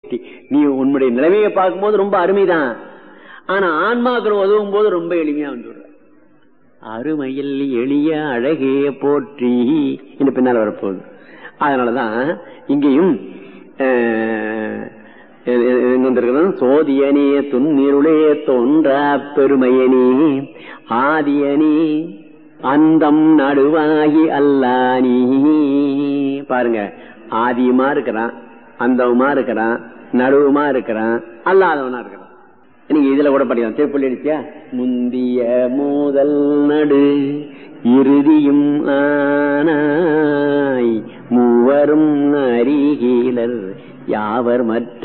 போற்றி நீ உன்னுடைய நிலைமையை பார்க்கும்போது ரொம்ப அருமைதான் ஆனா ஆன்மாக்கள் உதவும் போது ரொம்ப எளிமையா வந்துடுற அருமையில் எளிய அழகே போற்றி இந்த பின்னால் வரப்போகுது அதனாலதான் இங்கேயும் அஹ், எ- எ- எங்க வந்திருக்கிறது சோதியனே துன்னிருளே தோன்றா பெருமையனே ஆதியனே அந்தம் நடுவாகி அல்லானி பாருங்க ஆதியுமா இருக்கிறான் அந்தவுமா இருக்கிறான் நடுவுமா இருக்கிறான் அல்லாதவனா இருக்கிறான் நீங்க இதுல கூட படிக்கலாம் திருப்பள்ளி அடிச்சியா முந்திய மோதல் நடு இறுதியும் ஆனாய் மூவரும் அறிகீலர் யாவர் மற்ற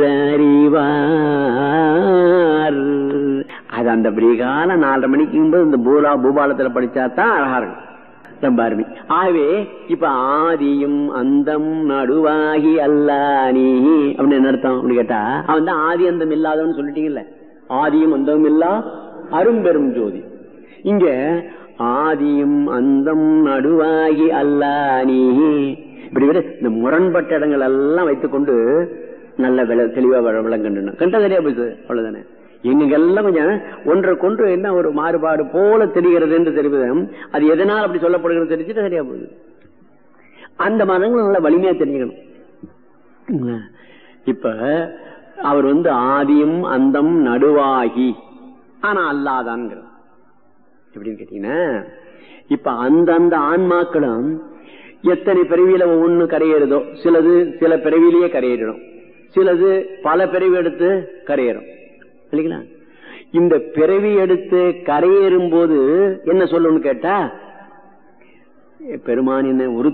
அறிவார் அது அந்த விடிகால நாலரை மணிக்கு போது இந்த பூலா பூபாலத்துல படிச்சா தான் அழகா இருக்கும் ரொம்ப அருமை ஆகவே இப்ப ஆதியும் அந்தம் நடுவாகி அல்லானி அப்படின்னு என்ன அர்த்தம் அப்படின்னு கேட்டா அவன் தான் ஆதி அந்தம் இல்லாதவன்னு சொல்லிட்டீங்கல்ல ஆதியும் அந்தமும் இல்லா அரும்பெரும் ஜோதி இங்க ஆதியும் அந்தம் நடுவாகி அல்லானி இப்படி விட இந்த முரண்பட்ட இடங்கள் எல்லாம் வைத்துக்கொண்டு நல்ல விள- தெளிவா விள- விளங்கணும் கண்ட சரியா போயிடுது அவ்வளவுதானே எங்கெல்லாம் கொஞ்சம் ஒன்றுக்கொன்று என்ன ஒரு மாறுபாடு போல தெரிகிறது என்று தெரிவது அது எதனால் அப்படி சொல்லப்படுகிறது தெரிஞ்சுட்டு சரியா போகுது அந்த மரங்கள் நல்ல வலிமையா தெரிஞ்சுக்கணும் இப்ப அவர் வந்து ஆதியும் அந்தம் நடுவாகி ஆனா அல்லாதான்ங்கிறது எப்படின்னு கேட்டீங்கன்னா இப்ப அந்தந்த ஆன்மாக்களும் எத்தனை பிறவியில ஒவ்வொன்னு கரையேறுதோ சிலது சில பிறவியிலேயே கரையேறிடும் சிலது பல பிறவி எடுத்து கரையேறும் இல்லைங்களா இந்த பிறவி எடுத்து கரையேறும் போது என்ன சொல்லணும்னு கேட்டா பெருமான் என்ன ஒரு